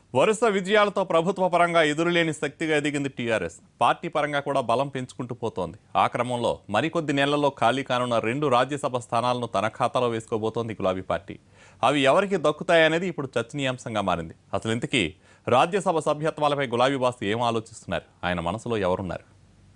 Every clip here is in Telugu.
వరుస విజయాలతో ప్రభుత్వ పరంగా ఎదురులేని శక్తిగా ఎదిగింది టీఆర్ఎస్ పార్టీ పరంగా కూడా బలం పెంచుకుంటూ పోతోంది ఆ క్రమంలో మరికొద్ది నెలల్లో ఖాళీ కానున్న రెండు రాజ్యసభ స్థానాలను తన ఖాతాలో వేసుకోబోతోంది గులాబీ పార్టీ అవి ఎవరికి దక్కుతాయనేది ఇప్పుడు చర్చనీయాంశంగా మారింది అసలు ఇంతకీ రాజ్యసభ సభ్యత్వాలపై గులాబీ బాస్ ఏం ఆలోచిస్తున్నారు ఆయన మనసులో ఎవరున్నారు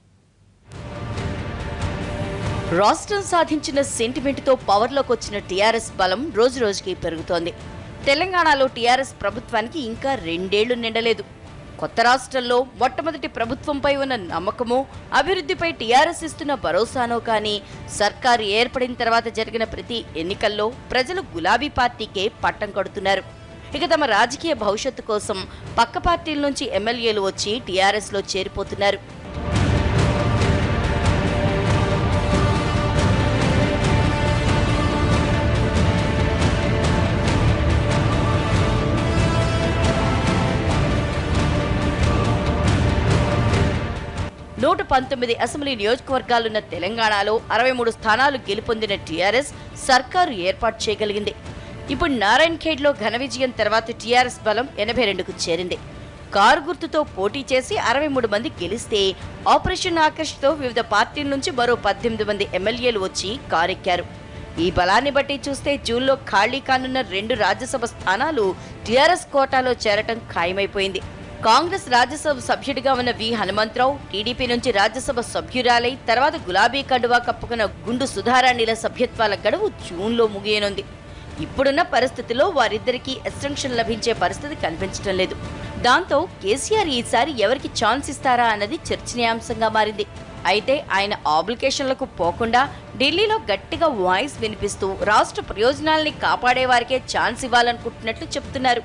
రాష్ట్రం సాధించిన సెంటిమెంట్తో పవర్లోకి వచ్చిన టీఆర్ఎస్ బలం రోజు రోజుకి పెరుగుతోంది తెలంగాణలో టీఆర్ఎస్ ప్రభుత్వానికి ఇంకా రెండేళ్లు నిండలేదు కొత్త రాష్ట్రంలో మొట్టమొదటి ప్రభుత్వంపై ఉన్న నమ్మకమో అభివృద్ధిపై టీఆర్ఎస్ ఇస్తున్న భరోసానో కానీ సర్కారు ఏర్పడిన తర్వాత జరిగిన ప్రతి ఎన్నికల్లో ప్రజలు గులాబీ పార్టీకే పట్టం కడుతున్నారు ఇక తమ రాజకీయ భవిష్యత్తు కోసం పక్క పార్టీల నుంచి ఎమ్మెల్యేలు వచ్చి టీఆర్ఎస్లో చేరిపోతున్నారు నూట పంతొమ్మిది అసెంబ్లీ నియోజకవర్గాలున్న తెలంగాణలో అరవై మూడు స్థానాలు గెలుపొందిన టీఆర్ఎస్ సర్కారు ఏర్పాటు చేయగలిగింది ఇప్పుడు నారాయణ్ ఖేడ్లో ఘన విజయం తర్వాత టీఆర్ఎస్ బలం ఎనభై రెండుకు చేరింది కారు గుర్తుతో పోటీ చేసి అరవై మూడు మంది గెలిస్తే ఆపరేషన్ ఆకర్ష్తో వివిధ పార్టీల నుంచి మరో పద్దెనిమిది మంది ఎమ్మెల్యేలు వచ్చి కారెక్కారు ఈ బలాన్ని బట్టి చూస్తే జూన్లో ఖాళీ కానున్న రెండు రాజ్యసభ స్థానాలు టీఆర్ఎస్ కోటాలో చేరటం ఖాయమైపోయింది కాంగ్రెస్ రాజ్యసభ సభ్యుడిగా ఉన్న వి హనుమంతరావు టీడీపీ నుంచి రాజ్యసభ సభ్యురాలై తర్వాత గులాబీ కండువా కప్పుకున్న గుండు సుధారాణిల సభ్యత్వాల గడువు జూన్లో ముగియనుంది ఇప్పుడున్న పరిస్థితిలో వారిద్దరికీ ఎక్స్టెన్షన్ లభించే పరిస్థితి కనిపించడం లేదు దాంతో కేసీఆర్ ఈసారి ఎవరికి ఛాన్స్ ఇస్తారా అన్నది చర్చనీయాంశంగా మారింది అయితే ఆయన ఆబ్లికేషన్లకు పోకుండా ఢిల్లీలో గట్టిగా వాయిస్ వినిపిస్తూ రాష్ట్ర ప్రయోజనాల్ని కాపాడే వారికే ఛాన్స్ ఇవ్వాలనుకుంటున్నట్లు చెప్తున్నారు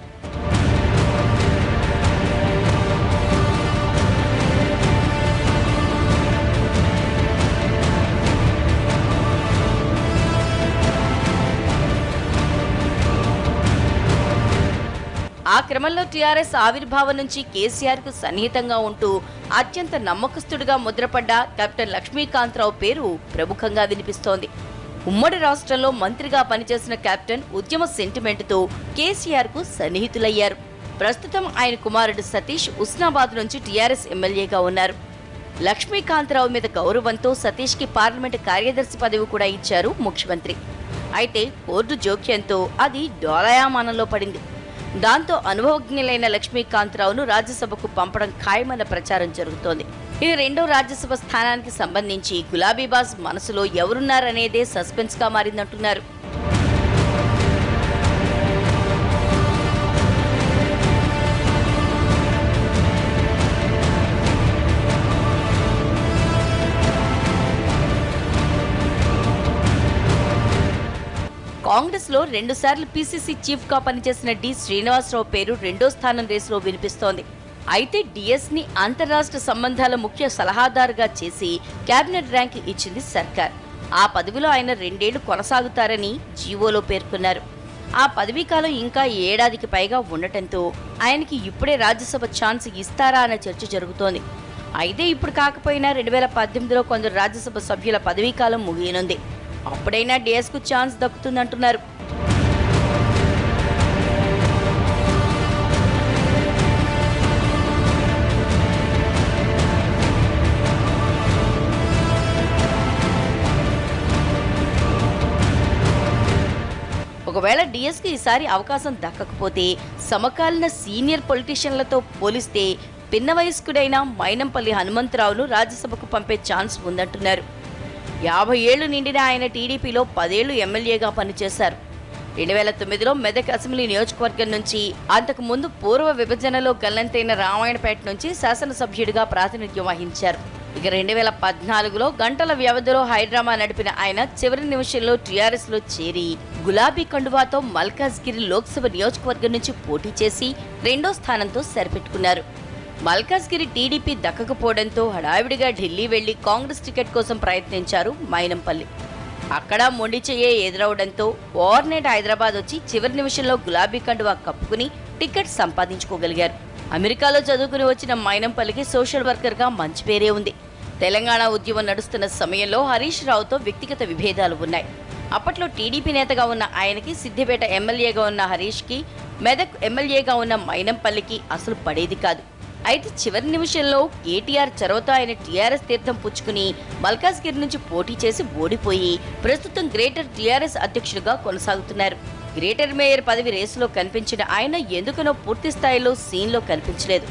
ఆ క్రమంలో టీఆర్ఎస్ ఆవిర్భావం నుంచి కేసీఆర్ కు సన్నిహితంగా ఉంటూ అత్యంత నమ్మకస్తుడిగా ముద్రపడ్డ కెప్టెన్ లక్ష్మీకాంతరావు పేరు ప్రముఖంగా వినిపిస్తోంది ఉమ్మడి రాష్ట్రంలో మంత్రిగా పనిచేసిన కెప్టెన్ ఉద్యమ సెంటిమెంట్తో కేసీఆర్ కు సన్నిహితులయ్యారు ప్రస్తుతం ఆయన కుమారుడు సతీష్ ఉస్నాబాద్ నుంచి టీఆర్ఎస్ ఎమ్మెల్యేగా ఉన్నారు లక్ష్మీకాంతరావు మీద గౌరవంతో సతీష్కి పార్లమెంటు కార్యదర్శి పదవి కూడా ఇచ్చారు ముఖ్యమంత్రి అయితే కోర్టు జోక్యంతో అది డోలయామానంలో పడింది దాంతో అనుభవజ్ఞులైన లక్ష్మీకాంతరావును రాజ్యసభకు పంపడం ఖాయమన్న ప్రచారం జరుగుతోంది ఇది రెండో రాజ్యసభ స్థానానికి సంబంధించి గులాబీబాస్ మనసులో ఎవరున్నారనేదే సస్పెన్స్ గా మారిందంటున్నారు కాంగ్రెస్ లో రెండుసార్లు పీసీసీ చీఫ్ గా పనిచేసిన డి శ్రీనివాసరావు పేరు రెండో స్థానం రేసులో వినిపిస్తోంది అయితే డిఎస్ ని అంతరాష్ట్ర సంబంధాల ముఖ్య సలహాదారుగా చేసి కేబినెట్ ర్యాంక్ ఇచ్చింది సర్కార్ ఆ పదవిలో ఆయన రెండేళ్లు కొనసాగుతారని జీవోలో పేర్కొన్నారు ఆ పదవీ కాలం ఇంకా ఏడాదికి పైగా ఉండటంతో ఆయనకి ఇప్పుడే రాజ్యసభ ఛాన్స్ ఇస్తారా అన్న చర్చ జరుగుతోంది అయితే ఇప్పుడు కాకపోయినా రెండు వేల పద్దెనిమిదిలో కొందరు రాజ్యసభ సభ్యుల పదవీకాలం ముగియనుంది అప్పుడైనా డిఎస్ కు ఛాన్స్ దక్కుతుందంటున్నారు ఒకవేళ డిఎస్ కి ఈసారి అవకాశం దక్కకపోతే సమకాలీన సీనియర్ పొలిటీషియన్లతో పోలిస్తే పిన్న వయస్కుడైన మైనంపల్లి హనుమంతరావును రాజ్యసభకు పంపే ఛాన్స్ ఉందంటున్నారు యాభై ఏళ్లు నిండిన ఆయన టీడీపీలో పదేళ్లు ఎమ్మెల్యేగా పనిచేశారు రెండు వేల తొమ్మిదిలో మెదక్ అసెంబ్లీ నియోజకవర్గం నుంచి అంతకు ముందు పూర్వ విభజనలో గల్లంతైన రామాయణపేట నుంచి శాసనసభ్యుడిగా ప్రాతినిధ్యం వహించారు ఇక రెండు వేల పద్నాలుగులో గంటల వ్యవధిలో హైడ్రామా నడిపిన ఆయన చివరి నిమిషంలో టీఆర్ఎస్ లో చేరి గులాబీ కండువాతో మల్కాజ్గిరి లోక్సభ నియోజకవర్గం నుంచి పోటీ చేసి రెండో స్థానంతో సరిపెట్టుకున్నారు మల్కాజ్గిరి టీడీపీ దక్కకపోవడంతో హడావిడిగా ఢిల్లీ వెళ్లి కాంగ్రెస్ టికెట్ కోసం ప్రయత్నించారు మైనంపల్లి అక్కడ మొండి చెయ్యే ఎదురవడంతో ఓవర్నైట్ హైదరాబాద్ వచ్చి చివరి నిమిషంలో గులాబీ కండువా కప్పుకుని టికెట్ సంపాదించుకోగలిగారు అమెరికాలో చదువుకుని వచ్చిన మైనంపల్లికి సోషల్ వర్కర్గా మంచి పేరే ఉంది తెలంగాణ ఉద్యమం నడుస్తున్న సమయంలో హరీష్ రావుతో వ్యక్తిగత విభేదాలు ఉన్నాయి అప్పట్లో టీడీపీ నేతగా ఉన్న ఆయనకి సిద్దిపేట ఎమ్మెల్యేగా ఉన్న హరీష్కి మెదక్ ఎమ్మెల్యేగా ఉన్న మైనంపల్లికి అసలు పడేది కాదు అయితే చివరి నిమిషంలో కేటీఆర్ చొరవతో ఆయన టీఆర్ఎస్ తీర్థం పుచ్చుకుని మల్కాజ్గిరి నుంచి పోటీ చేసి ఓడిపోయి ప్రస్తుతం గ్రేటర్ టీఆర్ఎస్ అధ్యక్షుడిగా కొనసాగుతున్నారు గ్రేటర్ మేయర్ పదవి రేసులో కనిపించిన ఆయన ఎందుకనో పూర్తి స్థాయిలో సీన్లో కనిపించలేదు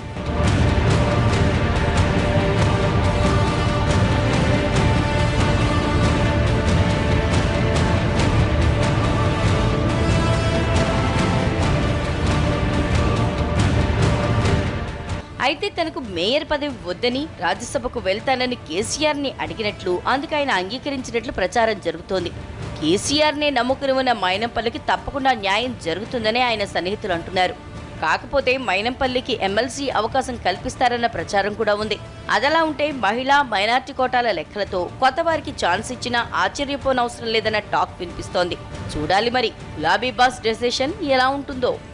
అయితే తనకు మేయర్ పదవి వద్దని రాజ్యసభకు వెళ్తానని కేసీఆర్ ని అడిగినట్లు అందుకు ఆయన అంగీకరించినట్లు ప్రచారం జరుగుతోంది కేసీఆర్ నే నమ్ముకుని ఉన్న మైనంపల్లికి తప్పకుండా న్యాయం జరుగుతుందని ఆయన సన్నిహితులు అంటున్నారు కాకపోతే మైనంపల్లికి ఎమ్మెల్సీ అవకాశం కల్పిస్తారన్న ప్రచారం కూడా ఉంది అదలా ఉంటే మహిళా మైనార్టీ కోటాల లెక్కలతో కొత్త వారికి ఛాన్స్ ఇచ్చినా ఆశ్చర్యపోనవసరం లేదన్న టాక్ వినిపిస్తోంది చూడాలి మరి గులాబీ బాస్ డెసిషన్ ఎలా ఉంటుందో